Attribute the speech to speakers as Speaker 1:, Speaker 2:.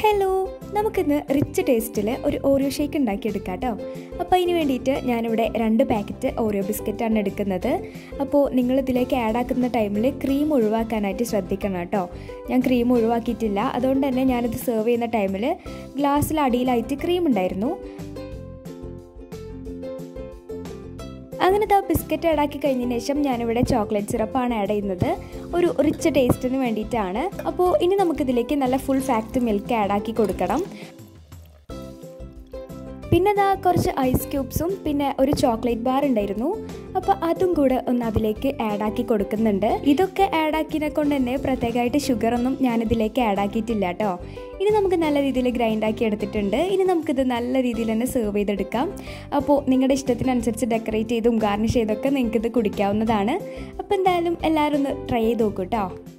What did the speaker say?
Speaker 1: hello നമുക്കിന്ന് rich ടേസ്റ്റിൽ ഒരു ഓറിയോ ഷേക്ക് ഉണ്ടാക്കിയെടുക്കാം കേട്ടോ അപ്പോൾ അതിന് വേണ്ടിയിട്ട് ഞാനിവിടെ രണ്ട് പാക്കറ്റ് ഓറിയോ ബിസ്ക്കറ്റാണ് എടുക്കുന്നത് അപ്പോൾ നിങ്ങൾ ഇതിലേക്ക് ആഡ് ആക്കുന്ന ടൈമിൽ ക്രീം ഒഴിവാക്കാനായിട്ട് ശ്രദ്ധിക്കണം കേട്ടോ ഞാൻ ക്രീം ഒഴിവാക്കിയിട്ടില്ല അതുകൊണ്ട് തന്നെ ഞാനിത് സെർവ് ചെയ്യുന്ന ടൈമിൽ ഗ്ലാസ്സിൽ അടിയിലായിട്ട് ക്രീം ഉണ്ടായിരുന്നു അങ്ങനെ ഇതാ ബിസ്ക്കറ്റ് ആഡാക്കി കഴിഞ്ഞതിന് ശേഷം ഞാനിവിടെ ചോക്ലേറ്റ് സിറപ്പാണ് ആഡ് ചെയ്യുന്നത് ഒരു റിച്ച് ടേസ്റ്റിന് വേണ്ടിയിട്ടാണ് അപ്പോൾ ഇനി നമുക്കിതിലേക്ക് നല്ല ഫുൾ ഫാക്റ്റ് മിൽക്ക് ആഡാക്കി കൊടുക്കണം പിന്നെ ഇതാ കുറച്ച് ഐസ് ക്യൂബ്സും പിന്നെ ഒരു ചോക്ലേറ്റ് ബാർ ഉണ്ടായിരുന്നു അപ്പോൾ അതും കൂടെ ഒന്ന് അതിലേക്ക് ആഡാക്കി കൊടുക്കുന്നുണ്ട് ഇതൊക്കെ ആഡാക്കിനെ കൊണ്ട് തന്നെ പ്രത്യേകമായിട്ട് ഷുഗറൊന്നും ഞാനിതിലേക്ക് ആഡാക്കിയിട്ടില്ല കേട്ടോ ഇനി നമുക്ക് നല്ല രീതിയിൽ ഗ്രൈൻഡ് ആക്കി എടുത്തിട്ടുണ്ട് ഇനി നമുക്കിത് നല്ല രീതിയിൽ തന്നെ സെർവ് ചെയ്തെടുക്കാം അപ്പോൾ നിങ്ങളുടെ ഇഷ്ടത്തിനനുസരിച്ച് ഡെക്കറേറ്റ് ചെയ്തും ഗാർണിഷ് ചെയ്തൊക്കെ നിങ്ങൾക്കിത് കുടിക്കാവുന്നതാണ് അപ്പോൾ എന്തായാലും എല്ലാവരും ഒന്ന് ട്രൈ ചെയ്ത് നോക്കൂ കേട്ടോ